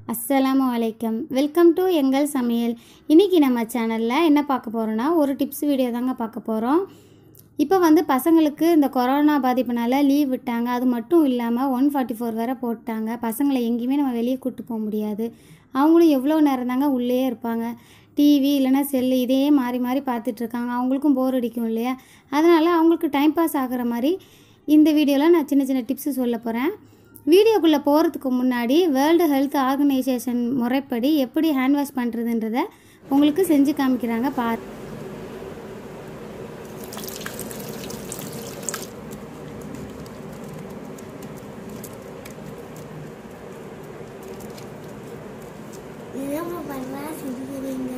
அஸ்ஸலாமு அலைக்கம் welcome to எங்கள் சமையல் இன்றைக்கி நம்ம சேனலில் என்ன பார்க்க போகிறோன்னா ஒரு டிப்ஸ் வீடியோ தாங்க பார்க்க போகிறோம் இப்போ வந்து பசங்களுக்கு இந்த கொரோனா பாதிப்புனால லீவ் விட்டாங்க அது மட்டும் இல்லாமல் ஒன் ஃபார்ட்டி ஃபோர் வேறு போட்டாங்க பசங்களை எங்கேயுமே நம்ம வெளியே கூப்பிட்டு போக முடியாது அவங்களும் எவ்வளோ நேரம் தாங்க உள்ளேயே இருப்பாங்க டிவி இல்லைன்னா செல்லு இதையே மாறி மாறி பார்த்துட்ருக்காங்க அவங்களுக்கும் போர் அடிக்கும் இல்லையா அதனால் அவங்களுக்கு டைம் பாஸ் ஆகிற மாதிரி இந்த வீடியோவில் நான் சின்ன சின்ன டிப்ஸு சொல்ல போகிறேன் வீடியோக்குள்ளே போகிறதுக்கு முன்னாடி வேர்ல்டு ஹெல்த் ஆர்கனைசேஷன் முறைப்படி எப்படி ஹேண்ட் வாஷ் பண்ணுறதுன்றத உங்களுக்கு செஞ்சு காமிக்கிறாங்க பார் என்னம்மா பண்ணா செஞ்சுக்கிறீங்க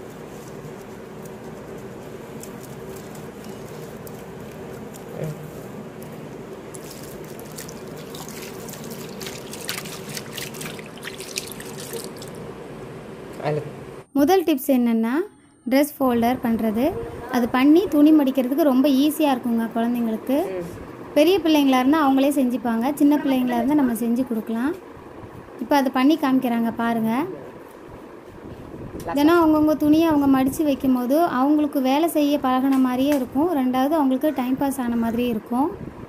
முதல் டிப்ஸ் என்னென்னா ட்ரெஸ் ஃபோல்டர் பண்ணுறது அது பண்ணி துணி மடிக்கிறதுக்கு ரொம்ப ஈஸியாக இருக்குங்க குழந்தைங்களுக்கு பெரிய பிள்ளைங்களா இருந்தால் அவங்களே செஞ்சுப்பாங்க சின்ன பிள்ளைங்களா இருந்தால் நம்ம செஞ்சு கொடுக்கலாம் இப்போ அதை பண்ணி காமிக்கிறாங்க பாருங்கள் தினம் அவங்கவுங்க துணியை அவங்க மடித்து வைக்கும் போது அவங்களுக்கு வேலை செய்ய பழகின மாதிரியே இருக்கும் ரெண்டாவது அவங்களுக்கு டைம் பாஸ் ஆன மாதிரியே இருக்கும்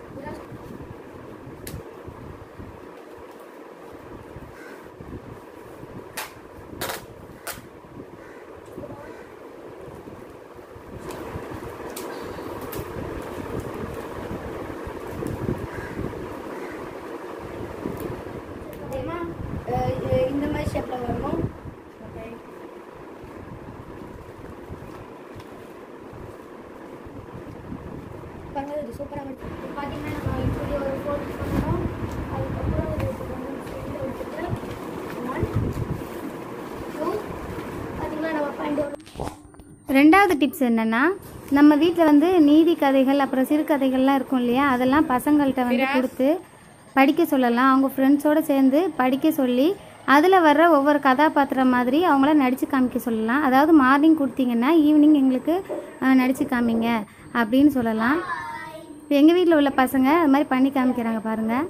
இந்த மாதிரி ஷேப்பில் வரணும் பாருங்க இது சூப்பராக இருக்கு பார்த்தீங்கன்னா நம்ம இப்படி ஒரு ஃபோல்ட் பண்ணணும் அதுக்கப்புறம் இது கொஞ்சம் ஸ்பீடில் விட்டுட்டு ஒன் டூ பார்த்தீங்கன்னா நம்ம பாயிண்ட் ரெண்டாவது டிப்ஸ் என்னென்னா நம்ம வீட்டில் வந்து நீதி கதைகள் அப்புறம் சிறுகதைகள்லாம் இருக்கும் இல்லையா அதெல்லாம் பசங்கள்கிட்ட வந்து கொடுத்து படிக்க சொல்லலாம் அவங்க ஃப்ரெண்ட்ஸோடு சேர்ந்து படிக்க சொல்லி அதில் வர்ற ஒவ்வொரு கதாபாத்திரம் மாதிரி அவங்கள நடித்து காமிக்க சொல்லலாம் அதாவது மார்னிங் கொடுத்தீங்கன்னா ஈவினிங் எங்களுக்கு நடித்து காமிங்க அப்படின்னு சொல்லலாம் இப்போ எங்கள் வீட்டில் உள்ள பசங்க அது மாதிரி பண்ணி காமிக்கிறாங்க பாருங்கள்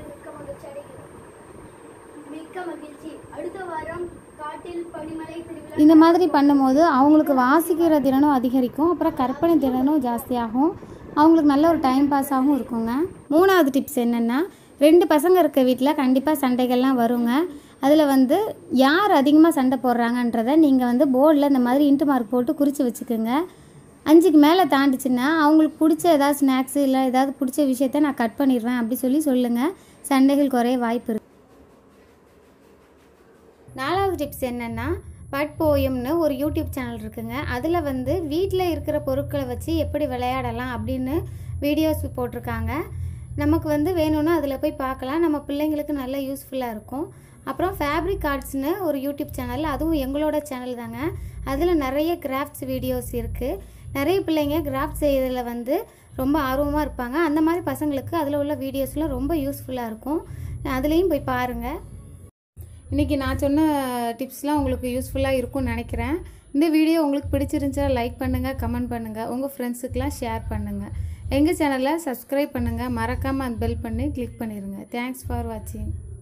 மிக்க மகிழ்ச்சி அடுத்த வாரம் காட்டில் பனிமலை திருவிழா இந்த மாதிரி பண்ணும்போது அவங்களுக்கு வாசிக்கிற திறனும் அதிகரிக்கும் அப்புறம் கற்பனை திறனும் ஜாஸ்தியாகும் அவங்களுக்கு நல்ல ஒரு டைம் பாஸாகவும் இருக்குங்க மூணாவது டிப்ஸ் என்னென்னா ரெண்டு பசங்க இருக்க வீட்டில் கண்டிப்பாக சண்டைகள்லாம் வருங்க அதில் வந்து யார் அதிகமாக சண்டை போடுறாங்கன்றதை நீங்கள் வந்து போர்டில் இந்த மாதிரி இன்ட்டு மார்க் போட்டு குறித்து வச்சுக்கோங்க அஞ்சுக்கு மேலே தாண்டிச்சுன்னா அவங்களுக்கு பிடிச்ச ஏதாவது ஸ்நாக்ஸு இல்லை ஏதாவது பிடிச்ச விஷயத்த நான் கட் பண்ணிடுவேன் அப்படி சொல்லி சொல்லுங்கள் சண்டைகள் குறைய வாய்ப்பு இருக்கு நாலாவது டிப்ஸ் என்னென்னா பட் போயம்னு ஒரு யூடியூப் சேனல் இருக்குங்க அதில் வந்து வீட்டில் இருக்கிற பொருட்களை வச்சு எப்படி விளையாடலாம் அப்படின்னு வீடியோஸ் போட்டிருக்காங்க நமக்கு வந்து வேணும்னா அதில் போய் பார்க்கலாம் நம்ம பிள்ளைங்களுக்கு நல்ல யூஸ்ஃபுல்லாக இருக்கும் அப்புறம் ஃபேப்ரிக் ஆர்ட்ஸ்னு ஒரு யூடியூப் சேனல் அதுவும் எங்களோட சேனல் தாங்க அதில் நிறைய கிராஃப்ட்ஸ் வீடியோஸ் இருக்குது நிறைய பிள்ளைங்க கிராஃப்ட் செய்யறதுல வந்து ரொம்ப ஆர்வமாக இருப்பாங்க அந்த மாதிரி பசங்களுக்கு அதில் உள்ள வீடியோஸ்லாம் ரொம்ப யூஸ்ஃபுல்லாக இருக்கும் அதுலேயும் போய் பாருங்கள் இன்றைக்கி நான் சொன்ன டிப்ஸ்லாம் உங்களுக்கு யூஸ்ஃபுல்லாக இருக்கும்னு நினைக்கிறேன் இந்த வீடியோ உங்களுக்கு பிடிச்சிருந்துச்சா லைக் பண்ணுங்கள் கமெண்ட் பண்ணுங்கள் உங்கள் ஃப்ரெண்ட்ஸுக்கெலாம் ஷேர் பண்ணுங்கள் எங்கள் சேனலை சப்ஸ்கிரைப் பண்ணுங்கள் மறக்காமல் அந்த பெல் பண்ணி கிளிக் பண்ணிடுங்க தேங்க்ஸ் ஃபார் வாட்சிங்